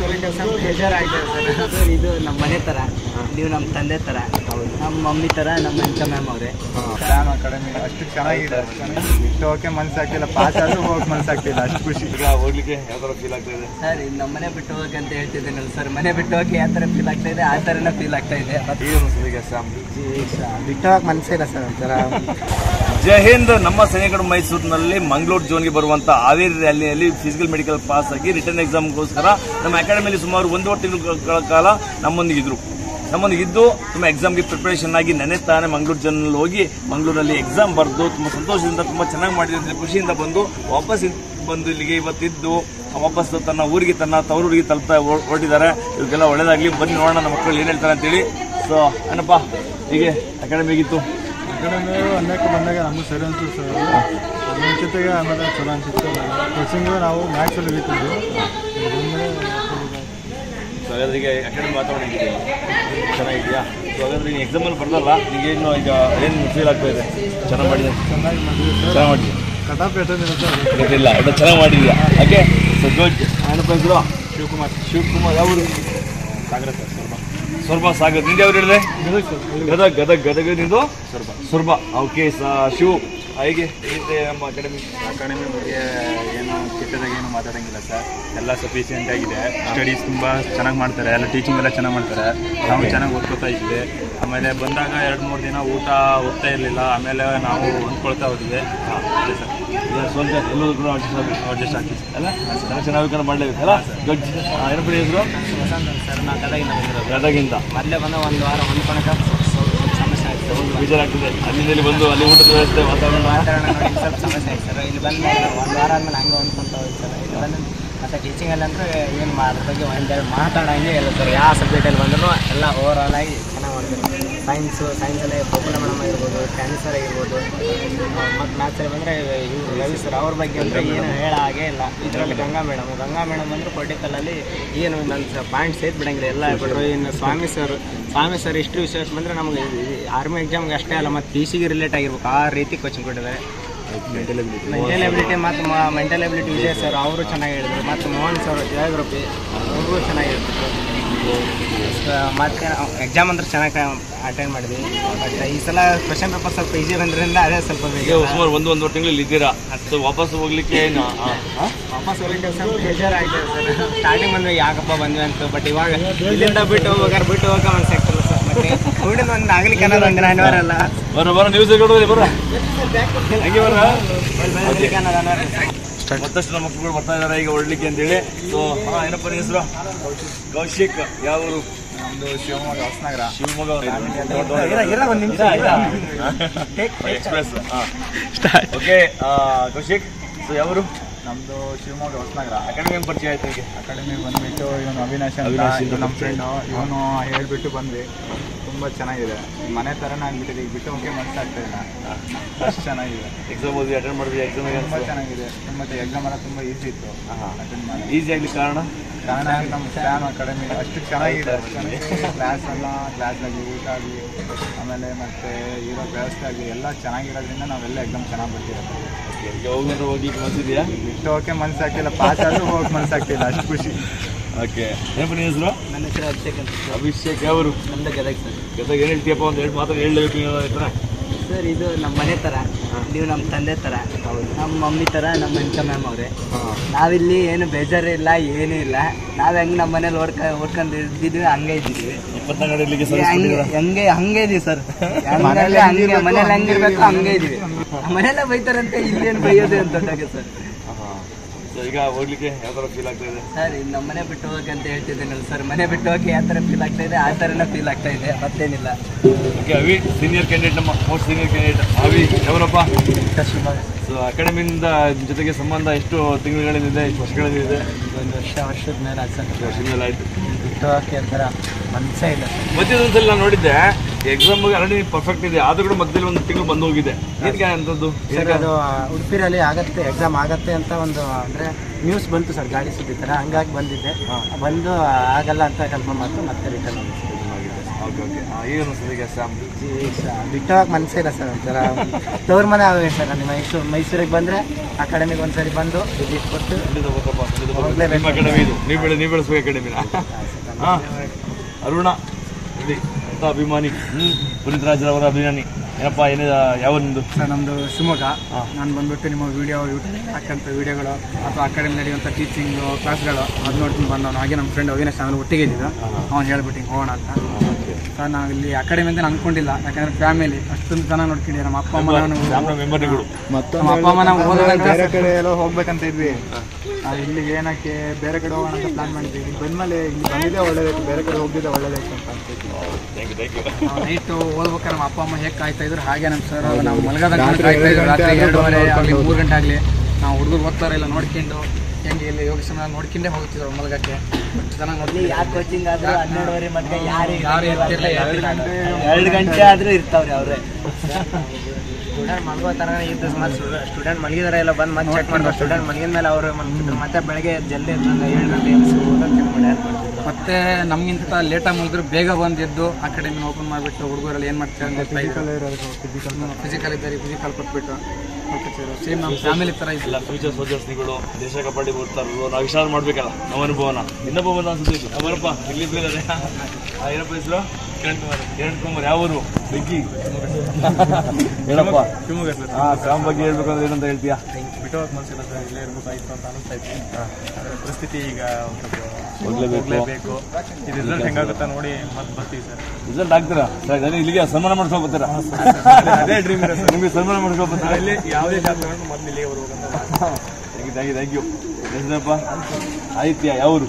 ವಾಪಸ್ ಸ್ವಲ್ಪ ಬೇಜಾರಾಗಿದೆ ಸರ್ ಇದು ನಮ್ಮ ಮನೆ ಥರ ನೀವು ನಮ್ಮ ತಂದೆ ಥರ ನಮ್ಮ ಮಮ್ಮಿ ಥರ ನಮ್ಮ ಅಂಕ ಮ್ಯಾಮ್ ಅವರೇ ಡ್ಯಾಮ್ ಅಕಾಡೆಮಿ ಅಷ್ಟು ಚೆನ್ನಾಗಿದೆ ಇಷ್ಟು ಹೋಗಕ್ಕೆ ಮನ್ಸಾಗ್ತಿಲ್ಲ ಪಾಸ್ ಆದ್ರೂ ಹೋಗಕ್ ಮನ್ಸಾಗ್ತಿಲ್ಲ ಅಷ್ಟು ಖುಷಿ ಈಗ ಹೋಗ್ಲಿಕ್ಕೆ ಯಾವ ಥರ ಫೀಲ್ ಆಗ್ತಾ ಇದೆ ಸರ್ ಇದು ನಮ್ಮ ಮನೆ ಬಿಟ್ಟು ಹೋಗಕ್ಕೆ ಅಂತ ಹೇಳ್ತಿದ್ದೀನಲ್ಲ ಸರ್ ಮನೆ ಬಿಟ್ಟು ಹೋಗಿ ಯಾವ ಥರ ಫೀಲ್ ಆಗ್ತಾ ಇದೆ ಆ ಥರನೇ ಫೀಲ್ ಆಗ್ತಾ ಇದೆ ಮತ್ತೆ ಏನು ಅನ್ಸುತ್ತೆ ಈಗ ಸ್ಯಾಮ್ ಬಿಟ್ಟು ಹೋಗಕ್ಕೆ ಮನಸ್ಸಿಲ್ಲ ಸರ್ ಒಂಥರ ಜೈ ಹಿಂದ್ ನಮ್ಮ ಸೈನಿಕರು ಮೈಸೂರಿನಲ್ಲಿ ಮಂಗಳೂರು ಜೋನ್ಗೆ ಬರುವಂತ ಹಾವೇರಿ ರ್ಯಾಲಿಯಲ್ಲಿ ಫಿಸಿಕಲ್ ಮೆಡಿಕಲ್ ಪಾಸ್ ಆಗಿ ರಿಟರ್ನ್ ಎಕ್ಸಾಮ್ಗೋಸ್ಕರ ನಮ್ಮ ಅಕಾಡೆಮಿಯಲ್ಲಿ ಸುಮಾರು ಒಂದೂವರೆ ತಿಂಗಳ ಕಾಲ ನಮ್ಮೊಂದಿಗಿದ್ರು ನಮ್ಮೊಂದಿಗಿದ್ದು ತುಂಬ ಎಕ್ಸಾಮ್ಗೆ ಪ್ರಿಪರೇಷನ್ ಆಗಿ ನೆನೆ ತಾನೇ ಮಂಗಳೂರು ಜನಲ್ಲಿ ಹೋಗಿ ಮಂಗಳೂರಲ್ಲಿ ಎಕ್ಸಾಮ್ ಬರೆದು ತುಂಬ ಸಂತೋಷದಿಂದ ತುಂಬ ಚೆನ್ನಾಗಿ ಮಾಡಿದ್ರೆ ಖುಷಿಯಿಂದ ಬಂದು ವಾಪಸ್ ಇದ್- ಬಂದು ಇಲ್ಲಿಗೆ ಇವತ್ತಿದ್ದು ವಾಪಸ್ ತನ್ನ ಊರಿಗೆ ತನ್ನ ತವರೂರಿಗೆ ತಲುಪ್ತಾ ಹೊರ್- ಹೊರಟಿದ್ದಾರೆ ಇವಕ್ಕೆಲ್ಲ ಒಳ್ಳೇದಾಗ್ಲಿ ಬನ್ನಿ ನೋಡೋಣ ನಮ್ಮ ಮಕ್ಕಳು ಏನು ಹೇಳ್ತಾರೆ ಅಂತೇಳಿ ಸೊ ಏನಪ್ಪ ಹೀಗೆ ಅಕಾಡೆಮಿಗಿತ್ತು ಅಕಾಡೆಮಿ ಅನ್ನಕ್ಕೆ ಬಂದಾಗ ನಮಗೂ ಸರಿ ಅನ್ಸುತ್ತೆ ಸರ್ ಅದ್ರ ಜೊತೆಗೆ ಆಮೇಲೆ ಚಲೋ ಅನ್ಸುತ್ತೆ ಕೋಚಿಂಗು ನಾವು ಮ್ಯಾಥ್ಸಲ್ಲಿ ಇರ್ತಿದ್ವಿ ಸೊ ಹಾಗಾದ್ರೆ ಈಗ ಅಕಾಡೆಮಿ ವಾತಾವರಣ ಹೇಗಿದೆ ಚೆನ್ನಾಗಿದೆಯಾ ಸೊ ಹಾಗಾದ್ರೆ ನೀನು ಎಕ್ಸಾಮಲ್ಲಿ ಬರ್ದಲ್ಲ ನಿಗೇನು ಈಗ ಏನು ಫೀಲ್ ಆಗ್ತಾ ಇದೆ ಚೆನ್ನಾಗಿ ಮಾಡಿದೆ ಚೆನ್ನಾಗಿ ಮಾಡಿದ್ವಿ ಸರ್ ಚೆನ್ನಾಗಿ ಮಾಡಿದ್ಯಾ ಕಟಾಪ್ ಎಷ್ಟೊಂದಿಲ್ಲ ಸರ್ ಗೊತ್ತಿಲ್ಲ ಅದು ಚೆನ್ನಾಗಿ ಮಾಡಿದ್ಯಾ ಓಕೆ ಸೊ ಗುಡ್ ಏನಪ್ಪ ಹೆಸರು ಶಿವಕುಮಾರ್ ಶಿವಕುಮಾರ್ ಯಾವ ಊರು ಸಾಗರ ಸರ್ ಸ್ವರ್ಬ ಸ್ವರ್ಬ ಸಾಗರ್ ನಿಂದು ಯಾವ್ದು ಹೇಳಿದೆ ಗದಗ ಗದಗ ಗದಗ ನಿಂದು ಸ್ವರ್ಬ ಸ್ವರ್ಬ ಓಕೆ ಸಾ ಶಿವ್ ಹೇಗೆ ಹೇಗಿದೆ ನಮ್ಮ ಅಕಾಡೆಮಿ ಅಕಾಡೆಮಿ ಬಗ್ಗೆ ಏನು ಕೆಟ್ಟದಾಗ ಏನು ಮಾತಾಡಂಗಿಲ್ಲ ಸರ್ ಎಲ್ಲ ಸಫಿಷಿಯೆಂಟ್ ಆಗಿದೆ ಸ್ಟಡೀಸ್ ತುಂಬ ಚೆನ್ನಾಗಿ ಮಾಡ್ತಾರೆ ಎಲ್ಲ ಟೀಚಿಂಗ್ ಎಲ್ಲ ಚೆನ್ನಾಗಿ ಮಾಡ್ತಾರೆ ನಾವು ಚೆನ್ನಾಗಿ ಓದ್ಕೋತಾ ಇದ್ವಿ ಆಮೇಲೆ ಬಂದಾಗ ಎರಡು ಮೂರು ದಿನ ಊಟ ಹೋಗ್ತಾ ಇರಲಿಲ್ಲ ಆಮೇಲೆ ನಾವು ಹೊಂದ್ಕೊಳ್ತಾ ಹೋದ್ವಿ ಅಷ್ಟೇ ಸರ್ ಈಗ ಸ್ವಂತ ಎಲ್ಲರೂ ಕೂಡ ಅಡ್ಜಸ್ಟ್ ಆಗಬೇಕು ಅಡ್ಜಸ್ಟ್ ಆಗ್ತೀವಿ ಅಲ್ಲ ಚೆನ್ನಾಗಿ ಚೆನ್ನಾಗಿ ಮಾಡಲೇಬೇಕು ಅಲ್ಲ ಗುಡ್ ಏನಪ್ಪ ನಿನ್ನ ಹೆಸರು ಸರ್ ನಾ ಗದಗಿಂದ ಬಂದಿರೋದು ಗದಗಿಂದ ಮೊದಲೇ ಬಂದ ಒಂದು ವಾರ ಹೊಂದ್ಕೊಳಕ್ಕೆ ಸಮಸ್ಯೆ ಆಯ್ತು ಬೇಜಾರಾಗ್ತದೆ ಅಲ್ಲಿಂದ ಇಲ್ಲಿ ಬಂದು ಅಲ್ಲಿ ಊಟದ ವ್ಯವಸ್ಥೆ ವಾತಾವರಣ ವಾತಾವರಣ ನೋಡಿ ಸ್ವಲ್ಪ ಸಮಸ್ಯೆ ಆಯ್ತು ಸರ್ ಇಲ್ಲಿ ಬಂದ ಒಂದು ವಾರ ಆದ್ಮೇಲೆ ಹಂಗೆ ಹೊಂದ್ಕೊಂತ ಹೋಯ್ತು ಸರ್ ಇಲ್ಲಿ ಬಂದು ಮತ್ತು ಟೀಚಿಂಗಲ್ಲಿ ಅಂದರೆ ಏನು ಅದ್ರ ಬಗ್ಗೆ ಒಂದೆರಡು ಮಾತಾಡೋಂಗೆ ಇಲ್ಲ ಸರ್ ಯಾವ ಸಬ್ಜೆಕ್ಟಲ್ಲಿ ಬಂದರೂ ಎಲ್ಲ ಓವರ್ ಆಲ್ ಆಗಿ ಚೆನ್ನಾಗಿ ಮಾಡ್ತಾರೆ ಸೈನ್ಸು ಸೈನ್ಸಲ್ಲಿ ಗೋಕುಲ ಮೇಡಮ್ ಆಗಿರ್ಬೋದು ಕ್ಯಾನ್ಸರ್ ಆಗಿರ್ಬೋದು ಮತ್ತು ಮ್ಯಾಥ್ಸಲ್ಲಿ ಬಂದರೆ ಇವರು ರವಿ ಸರ್ ಅವ್ರ ಬಗ್ಗೆ ಅಂದರೆ ಏನು ಹೇಳೋ ಹಾಗೆ ಇಲ್ಲ ಇದರಲ್ಲಿ ಗಂಗಾ ಮೇಡಮ್ ಗಂಗಾ ಮೇಡಮ್ ಅಂದರೆ ಪೊಲಿಟಿಕಲಲ್ಲಿ ಏನು ನನ್ನ ಪಾಯಿಂಟ್ಸ್ ಸೇತ್ ಬಿಡಂಗಿಲ್ಲ ಎಲ್ಲ ಹೇಳ್ಬಿಟ್ರು ಇನ್ನು ಸ್ವಾಮಿ ಸರ್ ಸ್ವಾಮಿ ಸರ್ ಇಷ್ಟು ವಿಷಯ ಬಂದರೆ ನಮಗೆ ಆರ್ಮಿ ಎಕ್ಸಾಮ್ಗೆ ಅಷ್ಟೇ ಅಲ್ಲ ಮತ್ತು ಪಿ ಸಿಗೆ ರಿಲೇಟ್ ಆಗಿರ್ಬೇಕು ಆ ರೀತಿ ಕೋಚಿಂಗ್ ಕೊಟ್ಟಿದ್ದಾರೆ ಮೆಂಟಲ್ ಎಬಿಲಿಟಿ ಮತ್ತು ಮೆಂಟಲ್ ಎಬಿಲಿಟಿ ವಿಜಯ್ ಸರ್ ಅವರು ಚೆನ್ನಾಗಿ ಹೇಳಿದ್ರು ಮತ್ತು ಮೋಹನ್ ಸರ್ ಜಯಗ್ರೂಪಿ ಅವರು ಚೆನ್ನಾಗಿ ಹೇಳ್ತಿದ್ರು ಮತ್ತು ಎಕ್ಸಾಮ್ ಅಂದ್ರೆ ಚೆನ್ನಾಗಿ ಅಟೆಂಡ್ ಮಾಡಿದ್ವಿ ಬಟ್ ಈ ಸಲ ಕ್ವಶನ್ ಪೇಪರ್ ಸ್ವಲ್ಪ ಈಸಿ ಬಂದ್ರಿಂದ ಅದೇ ಸ್ವಲ್ಪ ಈಗ ಬೇಜಾರು. ಸುಮಾರು ಒಂದು ಒಂದೂವರೆ ತಿಂಗಳು ಇಲ್ಲಿ ಇದ್ದೀರಾ ಸೊ ವಾಪಸ್ ಹೋಗ್ಲಿಕ್ಕೆ ಏನು ಆ, ಆ? ವಾಪಸ್ ಹೋಗ್ಲಿಕ್ಕೆ ಸ್ವಲ್ಪ ಬೇಜಾರಾಗಿದೆ ಸರ್ ಸ್ಟಾರ್ಟಿಂಗ್ ಬಂದ್ವಿ ಯಾಕಪ್ಪ ಬಂದ್ವಿ ಅಂತ ಬಟ್ ಇವಾಗ ಇಲ್ಲಿಂದ ಬಿಟ್ಟು ಹೋಗಾರ ಬಿಟ್ಟು ಹೋಗೋ ಮನ್ಸಾಗ್ತಿಲ್ಲ ಸರ್ ಮತ್ತೆ ಹುಡಿದ ಒಂದು ಆಗ್ಲಿಕ್ಕೆ ಅನ್ನೋದು ಒಂದು ಅನಿವಾರ್ಯ ಅಲ್ಲ ಬರ ಬರ ನ್ಯೂಸ್ ಕೊಡೋದು ಬರ ಹಂಗೆ ಬರ ಬರ್ಲಿಕ್ಕೆ ಅನ್ನೋದು ಅನಿವಾರ್ಯ ಸರ್. ಮತ್ತಷ್ಟು ನಮ್ಮ ಮಕ್ಕಳು ಬರ್ತಾ ಇದಾರೆ ಈಗ ಹೊರಡ್ಲಿಕ್ಕೆ ಅಂತೇಳಿ ಸೊ ಹಾ ಏನಪ್ಪ ನಿನ್ನ ಹೆಸರು ಕೌಶಿಕ್ ಯಾವ ಊರು ನಮ್ಮದು Shivamogga Hosanagara Shivamogga express okay Kaushik so ಯಾವ ಊರು ನಮ್ಮದು ಶಿವಮೊಗ್ಗ ಹೊಸನಗರ ಅಕಾಡೆಮಿ ಹೆಂಗ್ ಪರಿಚಯ ಆಯ್ತು ನಿಮಗೆ ಅಕಾಡೆಮಿ ಬಂದ್ಬಿಟ್ಟು ಇವನು ಅವಿನಾಶ್ ಅಂತ ಅವಿನಾಶ್ ಅಂತ ಇದು ನಮ್ಮ ಪರಿಚಯ. ಫ್ರೆಂಡು ಇವನು ಹೇಳ್ಬಿಟ್ಟು ಬಂದ್ವಿ ತುಂಬ ಚೆನ್ನಾಗಿದೆ ಮನೆ ಥರನೇ ಆಗ್ಬಿಟ್ಟಿದೆ ಈಗ ಬಿಟ್ಟು ಹೋಗಕ್ಕೆ ಮನಸ್ಸಾಗ್ತಾ ಇಲ್ಲ ಅಷ್ಟು ಚೆನ್ನಾಗಿದೆ ಎಕ್ಸಾಮ್ ಓದಿ ಅಟೆಂಡ್ ಮಾಡಿದ್ವಿ ಎಕ್ಸಾಮ್ ತುಂಬ ಚೆನ್ನಾಗಿದೆ ಮತ್ತು ಎಕ್ಸಾಮ್ ಎಲ್ಲ ತುಂಬ ಈಸಿ ಇತ್ತು ಅಟೆಂಡ್ ಮಾಡಿ ಈಸಿ ಆಗ್ಲಿ ಕಾರಣ ಕಾರಣ ನಮ್ಮ ಸ್ಟ್ಯಾಮ್ ಅಕಾಡೆಮಿ ಅಷ್ಟು ಚೆನ್ನಾಗಿದೆ ಕ್ಲಾಸ್ ಎಲ್ಲ ಕ್ಲಾಸ್ ಆಗಲಿ ಊಟ ಆಗಲಿ ಆಮೇಲೆ ಮತ್ತೆ ಇರೋ ವ್ಯವಸ್ಥೆ ಆಗಲಿ ಎಲ್ಲ ಚೆನ್ನಾಗಿರೋದ್ರಿಂದ ನಾವೆಲ್ಲ ಎಕ್ಸಾಮ್ ಚೆನ್ನಾಗಿ ಬರ್ತೀವಿ ಈಗ ಹೋಗಿದ್ರೆ ಹೋಗ್ಲಿಕ್ಕೆ ಮನ್ಸಿದ್ಯಾ ಬಿಟ್ಟು ಹೋಗಕ್ಕೆ ಮನಸ್ಸಾಗ್ತಿಲ್ಲ ಪಾಸ್ ಆದ್ರೂ ಹೋಗಕ್ಕೆ ಮನಸ್ಸಾಗ್ತಿಲ್ಲ ಅಷ್ಟು ಖುಷಿ ಓಕೆ ಏನಪ್ಪ ನಿನ್ನ ಹೆಸರು ನನ್ನ ಹೆಸರು ಅಭಿಷೇಕ್ ಅಂತ ಸರ್. ಅಭಿಷೇಕ್ ಯಾವರು ನಮ್ದು ಗದಗ ಸರ್ ಗದಗ ಏನು ಹೇಳ್ತೀಯಪ್ಪ ಒಂದು ಎರಡು ಮಾತು ಹೇಳಲೇಬೇಕು ನೀವು ಹತ್ರ ಸರ್ ಇದು ನಮ್ಮ ಮನೆ ಥರ ನೀವು ನಮ್ಮ ತಂದೆ ಥರ ನಮ್ಮ ಮಮ್ಮಿ ಥರ ನಮ್ಮ ಅಂಕ ಮ್ಯಾಮ್ ಅವರೇ ನಾವಿಲ್ಲಿ ಏನು ಬೇಜಾರು ಇಲ್ಲ ಏನೂ ಇಲ್ಲ ನಾವು ಹೆಂಗೆ ನಮ್ಮ ಮನೇಲಿ ಓಡ್ಕ ಓಡ್ಕೊಂಡು ಇದ್ದಿದ್ವಿ ಹಂಗೆ ಇದ್ದಿದ್ವಿ ಇಪ್ಪತ್ನಾಲ್ಕು ಗಂಟೆಗೆ ಹಂಗೆ ಹಂಗೆ ಹಂಗೆ ಇದೀವಿ ಸರ್ ಹಂಗೆ ಹಂಗೆ ಮನೇಲಿ ಹೆಂಗಿರ್ಬೇಕು ಹಂಗೆ ಇದೀವಿ ಮನೆಯಲ್ಲ ಬೈತಾರಂತೆ ಇಲ್ಲೇನು ಬೈಯೋದು ಅಂತ ದೊಡ್ಡಾಗೆ ಸರ್ ಸೊ ಈಗ ಹೋಗ್ಲಿಕ್ಕೆ ಯಾವ ಥರ ಫೀಲ್ ಆಗ್ತಾ ಇದೆ ಸರ್ ಇದು ನಮ್ಮ ಮನೆ ಬಿಟ್ಟು ಹೋಗಕ್ಕೆ ಅಂತ ಹೇಳ್ತಿದ್ದೀನಲ್ಲ ಸರ್ ಮನೆ ಬಿಟ್ಟು ಹೋಗಿ ಯಾವ ಥರ ಫೀಲ್ ಆಗ್ತಾ ಇದೆ ಆ ಥರನೇ ಫೀಲ್ ಆಗ್ತಾ ಇದೆ ಮತ್ತೇನಿಲ್ಲ ಓಕೆ ಅವಿ ಸೀನಿಯರ್ ಕ್ಯಾಂಡಿಡೇಟ್ ನಮ್ಮ ಮೋಸ್ಟ್ ಸೀನಿಯರ್ ಕ್ಯಾಂಡಿಡೇಟ್ ಅವಿ ಅವರಪ್ಪ ಸೊ ಅಕಾಡೆಮಿಯಿಂದ ಜೊತೆಗೆ ಸಂಬಂಧ ಎಷ್ಟು ತಿಂಗಳುಗಳಿಂದಿದೆ ಎಷ್ಟು ವರ್ಷಗಳಿಂದಿದೆ ಒಂದು ವರ್ಷ ವರ್ಷದ ಮೇಲೆ ಅದು ಸರ್ ವರ್ಷದ ಮೇಲೆ ಆಯ್ತು ಬಿಟ್ಟು ಹೋಗಕ್ಕೆ ಒಂಥರ ಮನಸ್ಸೇ ಇಲ್ಲ ಸರ್ ಮತ್ತೆ ಒಂದ್ಸಲ ನಾನು ನೋಡಿದ್ದೆ ಎಕ್ಸಾಮ್ ಆಲ್ರೆಡಿ ಪರ್ಫೆಕ್ಟ್ ಇದೆ ಆದ್ರೂ ಕೂಡ ಮಧ್ಯದಲ್ಲಿ ಒಂದು ತಿಂಗಳು ಬಂದು ಹೋಗಿದೆ ಇದಕ್ಕೆ ಅಂತದ್ದು ಸರ್ ಅದು ಉಡುಪಿರಲ್ಲಿ ಆಗತ್ತೆ ಎಕ್ಸಾಮ್ ಆಗತ್ತೆ ಅಂತ ಒಂದು ಅಂದರೆ ನ್ಯೂಸ್ ಬಂತು ಸರ್ ಗಾಡಿ ಸುದ್ದಿ ಥರ ಹಂಗಾಗಿ ಬಂದಿದ್ದೆ ಬಂದು ಆಗಲ್ಲ ಅಂತ ಕನ್ಫರ್ಮ್ ಆಯ್ತು ಮತ್ತೆ ರಿಟರ್ನ್ ಓಕೆ ಓಕೆ ಈಗ ಅನಿಸ್ತದೆ ಸ್ಯಾಮ್ ಬಿಟ್ಟವಾಗ ಮನಸ್ಸಿಲ್ಲ ಸರ್ ಒಂಥರ ತವ್ರ ಮನೆ ಆಗಿದೆ ಸರ್ ನಾನು ಮೈಸೂರು ಮೈಸೂರಿಗೆ ಬಂದರೆ ಅಕಾಡೆಮಿಗೆ ಒಂದ್ಸರಿ ಬಂದು ವಿಸಿಟ್ ಕೊಟ್ಟು ಹೋಗ್ಲೇಬೇಕು. ನಿಮ್ಮ ಅಕಾಡೆಮಿ ಇದು ನೀವು ಬೆಳೆ ನೀವು ಬೆಳೆಸುವ ಅಕಾಡೆಮಿನ ಹಾ ಅರುಣ ಇಲ್ಲಿ ಅಂತ ಅಭಿಮಾನಿ ಹ್ಮ್ ಪುನೀತ್ ರಾಜ್ರವರ ಅಭಿಮಾನಿ ಏನಪ್ಪ ಏನಿದೆ ಯಾವ ನಿಮ್ದು ಸರ್ ನಮ್ಮದು ಶಿವಮೊಗ್ಗ ನಾನು ಬಂದ್ಬಿಟ್ಟು ನಿಮ್ಮ ವಿಡಿಯೋ ಯೂಟ್ಯೂಬ್ ಹಾಕಂತ ವಿಡಿಯೋಗಳು ಅಥವಾ ಅಕಾಡೆಮಿ ನಡೆಯುವಂಥ ಟೀಚಿಂಗ್ ಕ್ಲಾಸ್ಗಳು ಅದು ನೋಡ್ಕೊಂಡು ಬಂದವನು ಹಾಗೆ ನಮ್ಮ ಫ್ರೆಂಡ್ ಅವಿನಾಶ್ ಅವನು ಒಟ್ಟಿಗೆ ಇದ್ದಿದ್ದು ಅವ್ನು ಹೇಳ್ಬಿಟ್ಟು ಹಿಂಗೆ ಹೋಗೋಣ ಅಂತ ಸರ್ ನಾವು ಇಲ್ಲಿ ಅಕಾಡೆಮಿ ಅಂತ ಅನ್ಕೊಂಡಿಲ್ಲ ಯಾಕಂದ್ರೆ ಫ್ಯಾಮಿಲಿ ಅಷ್ಟೊಂದು ಚೆನ್ನಾಗಿ ನೋಡ್ಕೊಂಡಿದ್ದಾರೆ ನಮ್ಮ ಅಪ್ಪ ಅಮ್ಮ ನಾನು ಸ್ಯಾಮ್ನ ಮೆಂಬರ್ಗಳು ನಮ್ಮ ಅಪ್ಪ ಅಮ್ಮ ನಾವು ಓದೋದಂತ ಬೇರೆ ಕಡೆ ಎಲ್ಲ ಹೋಗ್ಬೇಕಂತ ಇದ್ವಿ ನಾವು ಇಲ್ಲಿಗೆ ಏನಕ್ಕೆ ಬೇರೆ ಕಡೆ ಹೋಗೋಣ ಅಂತ ಪ್ಲಾನ್ ಮಾಡಿದ್ವಿ ಇಲ್ಲಿ ಬಂದ್ಮೇಲೆ ಇಲ್ಲಿ ಬಂದಿದ್ದೆ ಒಳ್ಳೇದಾಯ್ತು ಬೇರೆ ಕಡೆ ಹೋಗಿದ್ದೆ ಒಳ್ಳೇದಾಯ್ತು ಅಂತ ಅನ್ಸುತ್ತೆ ಥ್ಯಾಂಕ್ ಯು ಥ್ಯಾಂಕ್ ಯು ನಾವು ನೈಟು ಓದ್ಬೇಕಾದ್ರೆ ನಮ್ಮ ಅಪ್ಪ ಅಮ್ಮ ಹೇಗೆ ಕಾಯ್ತಾ ಇದ್ರು ಹಾಗೆ ನಮ್ಮ ಸರ್ ನಾವು ಮಲಗದ ಕಾಯ್ತಾ ಇದ್ರು ರಾತ್ರಿ ಎರಡೂವರೆ ಆಗಲಿ ಮೂರು ಗಂಟೆ ಆಗಲಿ ನಾವು ಹುಡುಗರು ಓದ್ತಾರ ಇಲ್ಲ ನೋಡ್ಕೊಂಡು ಹೆಂಗೆ ಇಲ್ಲಿ ಯೋಗೇಶ್ವರ ನೋಡ್ಕೊಂಡೇ ಹೋಗ್ತಿದ್ರು ಮಲಗಕ್ಕೆ ಅಷ್ಟು ಚೆನ್ನಾಗಿ ನೋಡ್ಲಿ ಯಾಕೆ ಕೋಚಿಂಗ್ ಆದ್ರೂ ಹನ್ನೆರಡುವರೆ ಮತ್ತೆ ಯಾರು ಯಾರು ಇರ್ತಿರ್ಲಿಲ್ಲ, ಎರಡು ಗಂಟೆ ಎರಡು ಗಂಟೆ ಆದ್ರೂ ಇರ್ತಾವ್ರಿ ಅವ್ರೆ ಸ್ಟೂಡೆಂಟ್ ಮಲ್ಗೋ ತರ ಇದ್ದು ಮತ್ತೆ ಸ್ಟೂಡೆಂಟ್ ಮಲಗಿದಾರೆ ಎಲ್ಲ ಬಂದು ಮತ್ತೆ ಚೆಕ್ ಮಾಡ್ತಾರೆ ಸ್ಟೂಡೆಂಟ್ ಮಲಗಿದ ಮೇಲೆ ಅವರು ಮಲ್ಗಿದ್ರು ಮತ್ತೆ ಬೆಳಗ್ಗೆ ಜಲ್ದಿ ಎದ್ದು ಏಳು ಗಂಟೆ ಎಬ್ಬಿಸಿ ಓದೋಕೆ ಚೆಕ್ ಮಾಡಿ ಯಾರು ಮಾಡ್ತಿದ್ರು ಮತ್ತೆ ನಮ್ಗಿಂತ ಲೇಟಾಗಿ ಮುಗಿದ್ರು ಬೇಗ ಬಂದು ಎದ್ದು ಅಕಾಡೆಮಿ ಓಪನ್ ಮಾಡಿಬಿಟ್ಟು ಹುಡುಗರೆಲ್ಲ ಏನು ಮಾಡ್ತಾರೆ ಅಂತ ಗೊತ್ತಾ ಫಿಸಿಕಲ್ ಇದ್ದಾರೆ ಫಿಸಿಕಲ್ ಕೊಟ್ಬಿಟ್ಟು ಸೇಮ್ ನಮ್ಮ ಫ್ಯಾಮಿಲಿ ಥರ ಇದ್ದಿಲ್ಲ ಎಲ್ಲ ಫ್ಯೂಚರ್ ಸೋಲ್ಜರ್ಸ್ಗಳು ದೇಶ ಕಬಡ್ಡಿ ಬರ್ತಾರಲ್ವ ನಾವು ವಿಚಾರ ಮಾಡ್ಬೇಕಲ್ಲ ನಮ್ಮ ಅನುಭವನ ಇನ್ನೊಬ್ಬ ಬಂದ ಅನ್ಸುತ್ತೆ ಇಲ್ಲಿ ಅವರಪ್ಪ ಇಲ್ಲಿ ಇದ್ದಾರೆ ಏನಪ್ಪ ಹೆಸರು ಕಿರಣ್ ಕುಮಾರ್ ಯಾವ ಊರು ಬೆಗ್ಗಿ ಹೇಳಪ್ಪ ಶಿವಮೊಗ್ಗ ಸರ್ ಹಾ ಸ್ಯಾಮ್ ಬಗ್ಗೆ ಹೇಳ್ಬೇಕಂದ್ರೆ ಏನಂತ ಹೇಳ್ತೀಯಾ ಬಿಟ್ಟೋಗಕ್ಕೆ ಮನಸ್ಸಿಲ್ಲ ಸರ್ ಇಲ್ಲೇ ಇರ್ಬೇಕಾಯ್ತು ಅಂತ ಅನಿಸ್ತಾ ಇತ್ತು ಆದರೆ ಪರಿಸ್ಥಿತಿ ಈಗ ಒಂದ್ ಸ್ವಲ್ಪ ಹೋಗ್ಲೇಬೇಕು. ಹೋಗ್ಲೇಬೇಕು ಇದು ರಿಸಲ್ಟ್ ಹೆಂಗಾಗುತ್ತಾ ನೋಡಿ ಮತ್ತೆ ಬರ್ತೀವಿ ಸರ್ ರಿಸಲ್ಟ್ ಆಗ್ತೀರಾ ಸರ್ ಅದೇ ಇಲ್ಲಿಗೆ ಸನ್ಮಾನ ಮಾಡ್ಸ್ಕೊಂಡ್ ಬರ್ತೀರಾ ಅದೇ ಡ್ರೀಮ್ ಇದೆ ಸರ್ ನಿಮಗೆ ಸನ್ಮಾನ ಮಾಡ್ಸ್ಕೊಂಡ್ ಬರ್ತೀರಾ ಇಲ್ಲಿ ಯಾವುದೇ ಜಾಬ್ ತಗೊಂಡು ಮೊದಲು ಇಲ್ಲಿಗೆ ಬರ್ಬೇಕಂತ thank you thank you thank you ಹೆಸರಪ್ಪ ಆದಿತ್ಯ ಯಾವರು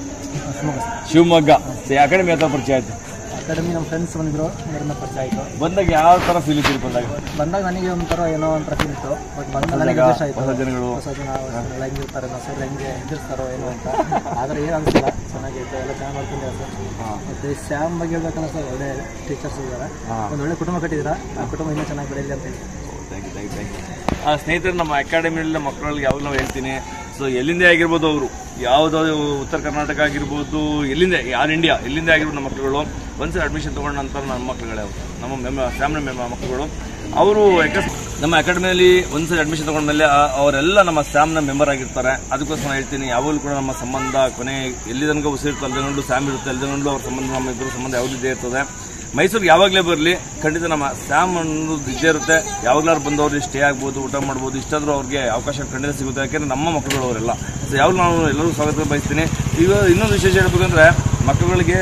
ಶಿವಮೊಗ್ಗ ಅಕಾಡೆಮಿ ಹತ್ರ ಪರಿಚಯ ಆಯ್ತು ಅಕಾಡೆಮಿ ನಮ್ಮ ಫ್ರೆಂಡ್ಸ್ ಬಂದಿದ್ರು ಅದರಿಂದ ಪರಿಚಯ ಆಯಿತು ಬಂದಾಗ ಯಾವ ತರ ಫೀಲ್ ಇತ್ತು ಬಂದಾಗ ಬಂದಾಗ ನನಗೆ ಒಂಥರ ಏನೋ ಒಂಥರ ಫೀಲ್ ಇತ್ತು ಬಟ್ ಬಂದ ನನಗೆ ಬಂದಾಗ ಖುಷಿ ಆಯಿತು ಹೊಸ ಜನಗಳು ಹೊಸ ಜನ ಹೊಸರೆಲ್ಲ ಹೆಂಗಿರ್ತಾರೆ ಹೊಸರು ಹೆಂಗೆ ಎದುರಿಸ್ತಾರೋ ಏನೋ ಅಂತ ಆದರೆ ಏನು ಅನಿಸಿಲ್ಲ ಚೆನ್ನಾಗಿತ್ತು ಎಲ್ಲ ಚೆನ್ನಾಗಿ ಮಾಡ್ಕೊಂಡಿದ್ದಾರೆ ಸರ್ ಮತ್ತು ಶ್ಯಾಮ್ ಬಗ್ಗೆ ಹೇಳ್ಬೇಕಂದ್ರೆ ಸರ್ ಒಳ್ಳೆ ಟೀಚರ್ಸ್ ಇದ್ದಾರೆ ಒಂದು ಒಳ್ಳೆ ಕುಟುಂಬ ಕಟ್ಟಿದ್ದೀರಾ ಆ ಕುಟುಂಬ ಇನ್ನೂ ಚೆನ್ನಾಗಿ ಬೆಳೀಲಿ ಅಂತ ಹೇಳಿ thank you thank you thank you ಆ ಸ್ನೇಹಿತರು ನಮ್ಮ ಅಕಾಡೆಮಿಯಲ್ಲಿ ಮಕ್ಕಳಿಗೆ ಯಾವಾಗ ನಾವು ಹೇಳ್ತೀನಿ ಸೊ ಎಲ್ಲಿಂದೇ ಆಗಿರ್ಬೋದು ಅವರು ಯಾವುದೋ ಉತ್ತರ ಕರ್ನಾಟಕ ಆಗಿರ್ಬೋದು ಎಲ್ಲಿಂದ ಆಲ್ ಇಂಡಿಯಾ ಎಲ್ಲಿಂದ ಆಗಿರ್ಬೋದು ನಮ್ಮ ಮಕ್ಕಳುಗಳು ಒಂದ್ಸರಿ ಅಡ್ಮಿಷನ್ ತೊಗೊಂಡ ನಂತರ ನನ್ನ ಮಕ್ಕಳುಗಳೇ ಅವರು ನಮ್ಮ ಮೆಮ್ಮ ಫ್ಯಾಮಿಲಿ ಮೆಮ್ಮ ಮಕ್ಕಳುಗಳು ಅವರು ಯಾಕಸ್ ನಮ್ಮ ಅಕಾಡೆಮಿಯಲ್ಲಿ ಒಂದ್ಸರಿ ಅಡ್ಮಿಷನ್ ತಗೊಂಡ್ಮೇಲೆ ಆ- ಅವರೆಲ್ಲ ನಮ್ಮ ಸ್ಯಾಮ್ನ ಮೆಂಬರ್ ಆಗಿರ್ತಾರೆ ಅದಕ್ಕೋಸ್ಕರ ನಾನು ಹೇಳ್ತೀನಿ ಯಾವಾಗಲೂ ಕೂಡ ನಮ್ಮ ಸಂಬಂಧ ಕೊನೆ ಎಲ್ಲಿ ತನಕ ಉಸಿರಿರ್ತದೆ ಅಲ್ಲಿಗೊಂಡು ಸ್ಯಾಮ್ ಇರುತ್ತೆ ಅಲ್ಲಿಗೊಂಡು ಅವ್ರ ಸಂಬಂಧ ನಮ್ಮ ಇಬ್ಬರು ಸಂಬಂಧ ಯಾವಾಗಲೂ ಇದ್ದೇ ಇರ್ತದೆ ಮೈಸೂರಿಗೆ ಯಾವಾಗಲೇ ಬರಲಿ ಖಂಡಿತ ನಮ್ಮ ಸ್ಯಾಮ್ ಅನ್ನೋದು ಇದ್ದೇ ಇರುತ್ತೆ ಯಾವಾಗಲಾರು ಬಂದವ್ರು ಸ್ಟೇ ಆಗ್ಬೋದು ಊಟ ಮಾಡ್ಬೋದು ಇಷ್ಟಾದರೂ ಅವ್ರಿಗೆ ಅವಕಾಶ ಖಂಡಿತ ಸಿಗುತ್ತೆ ಯಾಕೆಂದ್ರೆ ನಮ್ಮ ಮಕ್ಕಳು ಅವರೆಲ್ಲ ಸೊ ಯಾವಾಗ ನಾವು ಎಲ್ಲರೂ ಸ್ವಾಗತ ಬಯಸ್ತೀನಿ ಈಗ ಇನ್ನೊಂದು ವಿಶೇಷ ಹೇಳ್ಬೇಕಂದ್ರೆ ಮಕ್ಕಳುಗಳಿಗೆ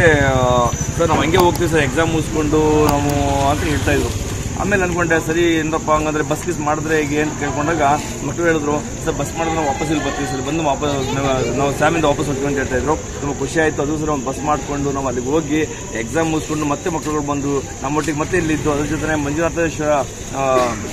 ಸರ್ ನಾವು ಹಂಗೆ ಹೋಗ್ತೀವಿ ಸರ್ ಎಕ್ಸಾಮ್ ಮುಗಿಸ್ಕೊಂಡು ನಾವು ಅಂತ ಹೇಳ್ತಾ ಇದ್ರು ಆಮೇಲೆ ಅನ್ಕೊಂಡೆ ಸರಿ ಏನಪ್ಪ ಹಂಗಂದ್ರೆ ಬಸ್ ಗಿಸ್ ಮಾಡಿದ್ರೆ ಈಗ ಏನು ಕೇಳ್ಕೊಂಡಾಗ ಮಕ್ಕಳು ಹೇಳಿದ್ರು ಸರ್ ಬಸ್ ಮಾಡಿದ್ರೆ ನಾವು ವಾಪಸ್ ಇಲ್ಲಿ ಬರ್ತೀವಿ ಸರ್ ಬಂದು ವಾಪಸ್ ನಾವು- ನಾವು ಸ್ಯಾಮಿಂದ ವಾಪಸ್ ಹೋಗ್ತೀವಿ ಅಂತ ಹೇಳ್ತಾ ಇದ್ರು ತುಂಬ ಖುಷಿ ಆಯಿತು ಅದು ಸರ್ ಒಂದು ಬಸ್ ಮಾಡಿಕೊಂಡು ನಾವು ಅಲ್ಲಿಗೆ ಹೋಗಿ ಎಕ್ಸಾಮ್ ಮುಗಿಸ್ಕೊಂಡು ಮತ್ತೆ ಮಕ್ಕಳುಗಳು ಬಂದು ನಮ್ಮೊಟ್ಟಿಗೆ ಮತ್ತೆ ಇಲ್ಲಿದ್ದು ಅದ್ರ ಜೊತೆ ಮಂಜುನಾಥೇಶ್ವರ ಆ,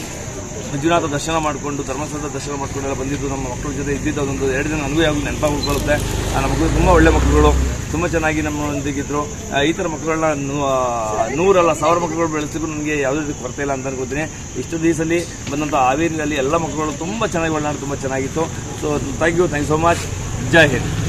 ಮಂಜುನಾಥ ದರ್ಶನ ಮಾಡಿಕೊಂಡು ಧರ್ಮಸ್ಥಳದ ದರ್ಶನ ಮಾಡ್ಕೊಂಡೆಲ್ಲ ಬಂದಿದ್ದು ನಮ್ಮ ಮಕ್ಕಳ ಜೊತೆ ಇದ್ದಿದ್ದು ಅದೊಂದು ಎರಡು ದಿನ ನನಗೂ ಯಾವಾಗಲೂ ನೆನಪಾಗಿ ಉಳ್ಕೊಳ್ಳುತ್ತೆ ಆ, ನಮ್ಮ ಮಕ್ಕಳು ತುಂಬ ಒಳ್ಳೆ ಮಕ್ಕಳುಗಳು ತುಂಬ ಚೆನ್ನಾಗಿ ನಮ್ಮೊಂದಿಗಿದ್ರು ಆ, ಈ ಥರ ಮಕ್ಕಳನ್ನ ನೂ- ಆ, ನೂರಲ್ಲ ಸಾವಿರ ಮಕ್ಕಳುಗಳು ಬೆಳೆಸಿದ್ರು ನನಗೆ ಯಾವುದೇ ರೀತಿ ಕೊರತೆ ಇಲ್ಲ ಅಂತ ಅನ್ಕೋತೀನಿ ಇಷ್ಟು ದಿವಸದಲ್ಲಿ ಬಂದಂಥ ಹಾವೇರಿಯಲ್ಲಿ ಎಲ್ಲ ಮಕ್ಕಳುಗಳು ತುಂಬ ಚೆನ್ನಾಗಿ ಒಳ್ಳೆ ತುಂಬ ಚೆನ್ನಾಗಿತ್ತು so thank you thank you so much Jai Hind